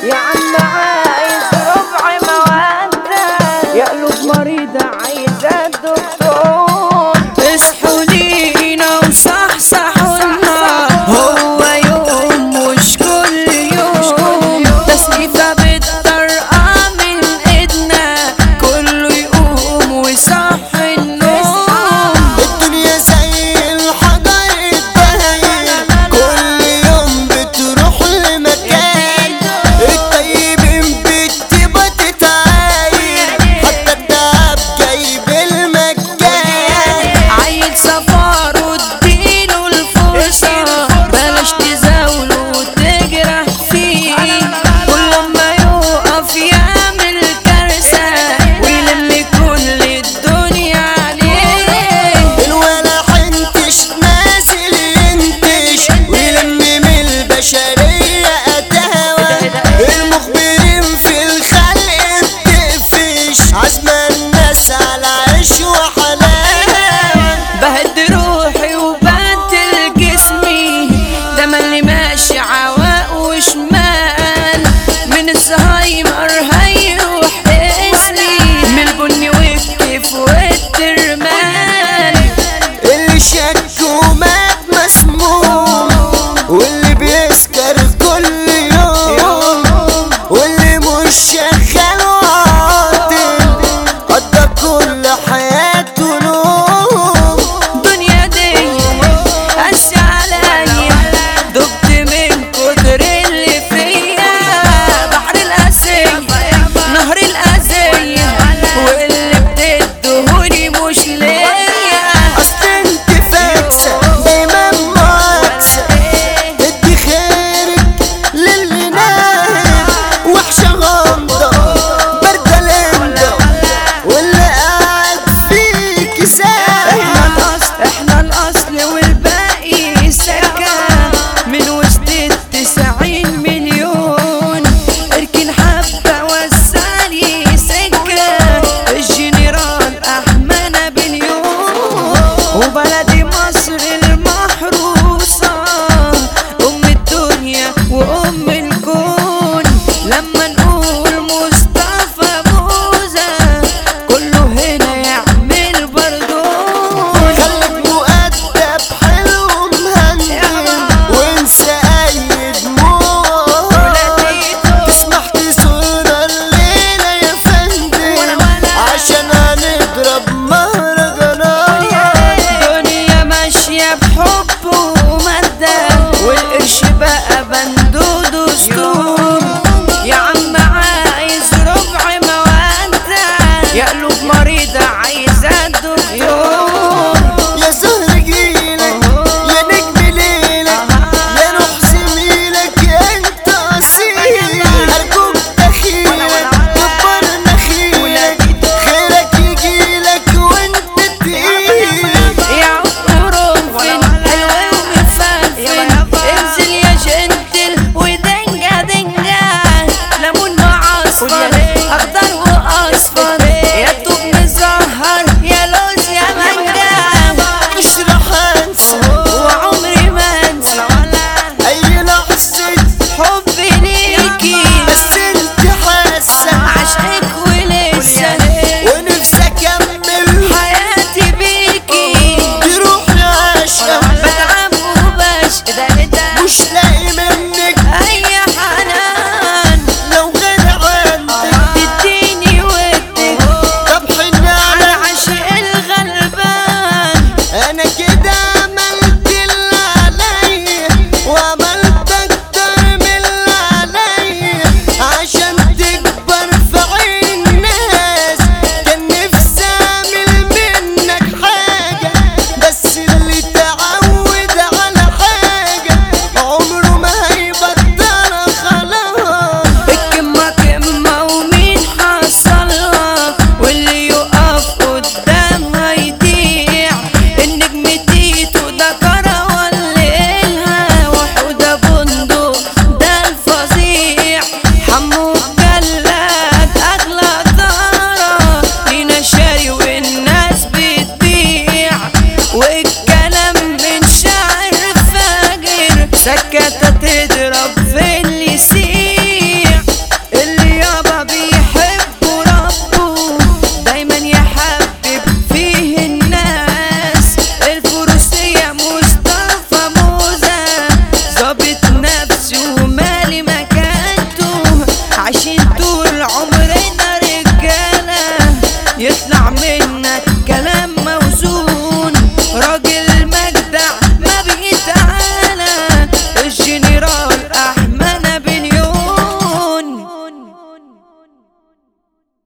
يا عم عايز ربع مودة يا قلوب مريضة عايزة الدكتور اصحوا لينا وصحصحوا لنا هو يوم مش كل يوم تسقيفة بالطرقة من ايدنا كله يقوم ويصحي النوم الدنيا زي الحجر الداير كل يوم بتروح لمكان الطيبين بتبقى تتعاير حتى الدهب جايب المجان عيل سفر واديله الفرصة بلاش تزاوله وتجرح فيه كل ما يقف يعمل كارثة ويلم كل الدنيا عليه الولا حنتش نازل ينتش ويلم من البشرية أتهوى المخبرين في الخلق بتقفش عزم الناس على عيش وحلاوة بهد روحي وبدل جسمي ده ملي ماشي عواق وشمال من الزهايمر هيروح اسمي من البني والكيف والترمال اللي شك ومات مسموم واللي بيسكر كل يوم واللي مش شغال وعاطل قضى كل حياته نوم الدنيا دي قاسية عليا دبت من كتر اللي فيا بحر القاسية نهر الأذية واللي بتدهوني مش ليا اصل انت فاكسة دايما معاكسة ادي خيرك للي نايم وحشة غامضة باردة لمدة واللي قاعد فيك سايم احنا الأصل احنا الأصل والباقي سكة من وسط التسعين مليون اركن حبة وسعلي سكة الجنرال أحمد نابليون وبلدي مصر المحروسة أم الدنيا وأم الكون لما نقول مصطفى موزة كله هنا يعمل بردون خليك مؤدب حلو مهندم وانسى اي دموع تسمح تصورة الليلة يا فندم عشان هنضرب مهرجانات الدنيا ماشية بحب ومادة والقرش بقى بند ودستور يا عم عايز ربع مودة يا قلوب مريضة عايزة الدكتور يا زهر جيلك يا نجم ليلك يا روح زميلك يا انت اصيل ارجوك دخيلك كبر نخيلك خيرك يجيلك وانت تقيل يا قرنفل حلوة ومفلفل انزل يا جنتل عايشين